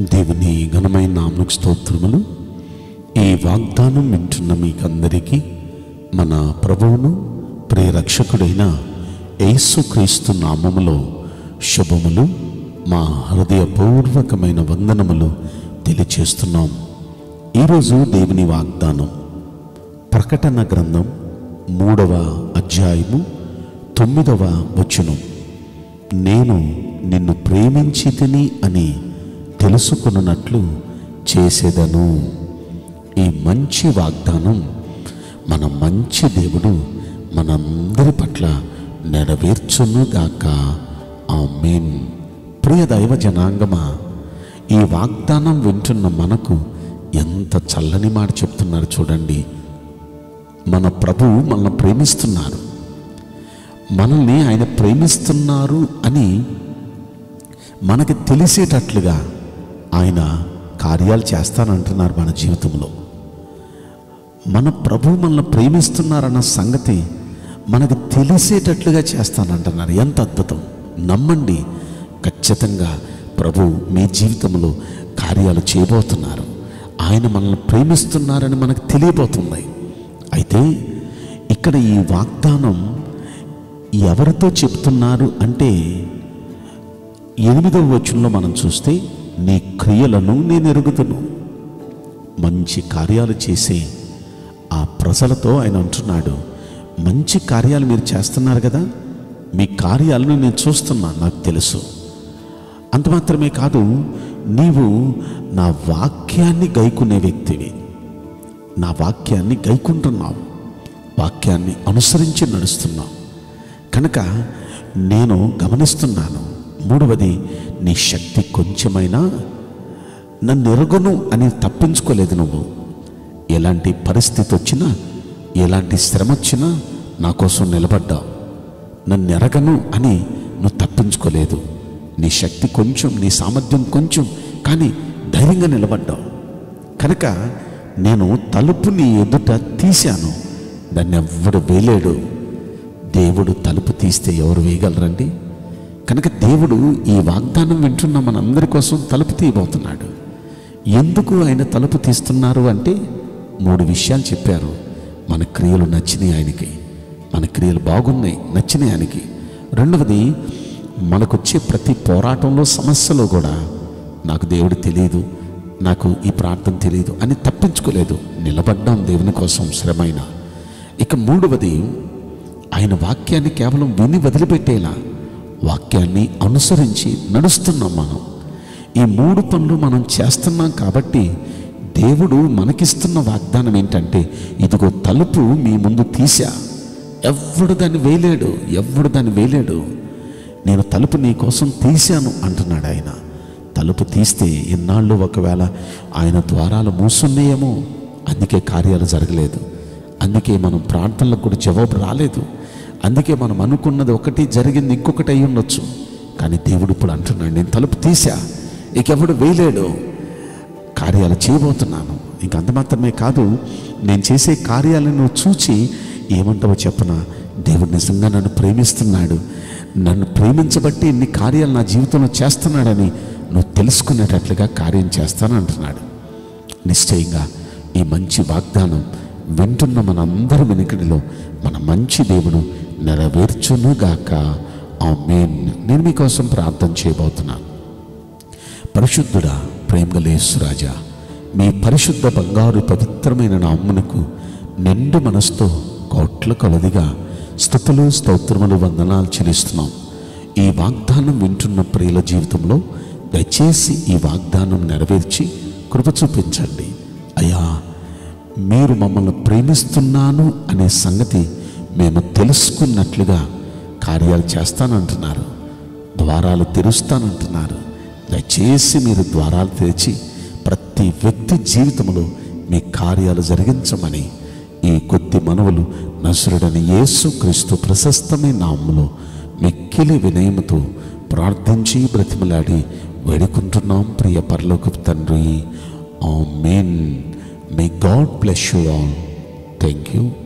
దేవుని ఘనమైన నామకు స్తోత్రములు ఈ వాగ్దానం వింటున్న మీకందరికీ మన ప్రభువును ప్రియరక్షకుడైన యేసుక్రీస్తు నామములో శుభములు మా హృదయపూర్వకమైన వందనములు తెలియచేస్తున్నాం ఈరోజు దేవుని వాగ్దానం ప్రకటన గ్రంథం మూడవ అధ్యాయము తొమ్మిదవ వచనం నేను నిన్ను ప్రేమించి తిని అని తెలుసుకున్నట్లు చేసేదను ఈ మంచి వాగ్దానం మన మంచి దేవుడు మనందరి పట్ల నెరవేర్చునుగాక ఆమేన్ ప్రియ దైవ జనాంగమా ఈ వాగ్దానం వింటున్న మనకు ఎంత చల్లని మాట చెప్తున్నారు చూడండి మన ప్రభువు మనల్ని ప్రేమిస్తున్నారు మనల్ని ఆయన ప్రేమిస్తున్నారు అని మనకి తెలిసేటట్లుగా ఆయన కార్యాలు చేస్తానంటున్నారు మన జీవితంలో మన ప్రభు మనల్ని ప్రేమిస్తున్నారన్న సంగతి మనకు తెలిసేటట్లుగా చేస్తానంటున్నారు ఎంత అద్భుతం నమ్మండి ఖచ్చితంగా ప్రభు మీ జీవితంలో కార్యాలు చేయబోతున్నారు ఆయన మనల్ని ప్రేమిస్తున్నారని మనకు తెలియబోతున్నాయి అయితే ఇక్కడ ఈ వాగ్దానం ఎవరితో చెప్తున్నారు అంటే ఎనిమిదవ వచనంలో మనం చూస్తే నీ క్రియలను నేను ఎరుగుతును మంచి కార్యాలు చేసే ఆ ప్రజలతో ఆయన అంటున్నాడు మంచి కార్యాలు మీరు చేస్తున్నారు కదా మీ కార్యాలను నేను చూస్తున్నా నాకు తెలుసు అంత మాత్రమే కాదు నీవు నా వాక్యాన్ని గైకునే వ్యక్తివి నా వాక్యాన్ని గైకుంటున్నావు వాక్యాన్ని అనుసరించి నడుస్తున్నావు కనుక నేను గమనిస్తున్నాను మూడవది నీ శక్తి కొంచెమైనా నన్ను ఎరగను అని తప్పించుకోలేదు నువ్వు ఎలాంటి పరిస్థితి వచ్చినా ఎలాంటి శ్రమ వచ్చినా నా కోసం నిలబడ్డావు నన్ను ఎరగను అని నువ్వు తప్పించుకోలేదు నీ శక్తి కొంచెం నీ సామర్థ్యం కొంచెం కానీ ధైర్యంగా నిలబడ్డావు కనుక నేను తలుపు నీ ఎదుట తీశాను దాన్ని ఎవ్వడు వేయలేడు దేవుడు తలుపు తీస్తే ఎవరు వేయగలరండి కనుక దేవుడు ఈ వాగ్దానం వింటున్న మనందరి కోసం తలుపు తీయబోతున్నాడు ఎందుకు ఆయన తలుపు తీస్తున్నారు అంటే మూడు విషయాలు చెప్పారు మన క్రియలు నచ్చినాయి ఆయనకి మన క్రియలు బాగున్నాయి నచ్చినాయి ఆయనకి రెండవది మనకొచ్చే ప్రతి పోరాటంలో సమస్యలో కూడా నాకు దేవుడు తెలియదు నాకు ఈ ప్రార్థన తెలియదు అని తప్పించుకోలేదు నిలబడ్డాం దేవుని కోసం శ్రమైన ఇక మూడవది ఆయన వాక్యాన్ని కేవలం విని వదిలిపెట్టేలా వాక్యాన్ని అనుసరించి నడుస్తున్నాం మనం ఈ మూడు పనులు మనం చేస్తున్నాం కాబట్టి దేవుడు మనకిస్తున్న వాగ్దానం ఏంటంటే ఇదిగో తలుపు మీ ముందు తీసా ఎవ్వడు దాన్ని వేయలేడు ఎవ్వడు దాన్ని వేయలేడు నేను తలుపు నీ కోసం తీశాను అంటున్నాడు ఆయన తలుపు తీస్తే ఇన్నాళ్ళు ఒకవేళ ఆయన ద్వారాలు మూసున్నాయేమో అందుకే కార్యాలు జరగలేదు అందుకే మనం ప్రార్థనలకు కూడా జవాబు రాలేదు అందుకే మనం అనుకున్నది ఒకటి జరిగింది ఇంకొకటి అయి ఉండొచ్చు కానీ దేవుడు ఇప్పుడు అంటున్నాడు నేను తలుపు తీసా ఇకెవడు వేయలేడు కార్యాలు చేయబోతున్నాను ఇంక అంత మాత్రమే కాదు నేను చేసే కార్యాలను చూచి ఏమంటావో చెప్పనా దేవుడు నిజంగా నన్ను ప్రేమిస్తున్నాడు నన్ను ప్రేమించబట్టి ఇన్ని కార్యాలు నా జీవితంలో చేస్తున్నాడని నువ్వు తెలుసుకునేటట్లుగా కార్యం చేస్తాను అంటున్నాడు నిశ్చయంగా ఈ మంచి వాగ్దానం వింటున్న మనందరి వెనుకడిలో మన మంచి దేవుడు నెరవేర్చునుగాక ఆ మేన్ నేను మీకోసం ప్రార్థన చేయబోతున్నాను పరిశుద్ధుడా ప్రేమగలేశ్వరాజా మీ పరిశుద్ధ బంగారు పవిత్రమైన నామ్మునకు నిండు మనసుతో కోట్ల కొలదిగా స్థుతులు స్తోత్రములు వందనాలు చెల్లిస్తున్నాం ఈ వాగ్దానం వింటున్న ప్రియుల జీవితంలో దయచేసి ఈ వాగ్దానం నెరవేర్చి కృప చూపించండి అయ్యా మీరు మమ్మల్ని ప్రేమిస్తున్నాను అనే సంగతి మేము తెలుసుకున్నట్లుగా కార్యాలు చేస్తానంటున్నారు ద్వారాలు తెరుస్తానంటున్నారు దయచేసి మీరు ద్వారాలు తెరిచి ప్రతి వ్యక్తి జీవితంలో మీ కార్యాలు జరిగించమని ఈ కొద్ది మనవులు నసురుడని యేసు క్రీస్తు ప్రశస్తమైన నామములో మిక్కిలి వినయముతో ప్రార్థించి బ్రతిమలాడి వేడుకుంటున్నాం ప్రియ పరలోకపు తండ్రి amen may God bless you all thank you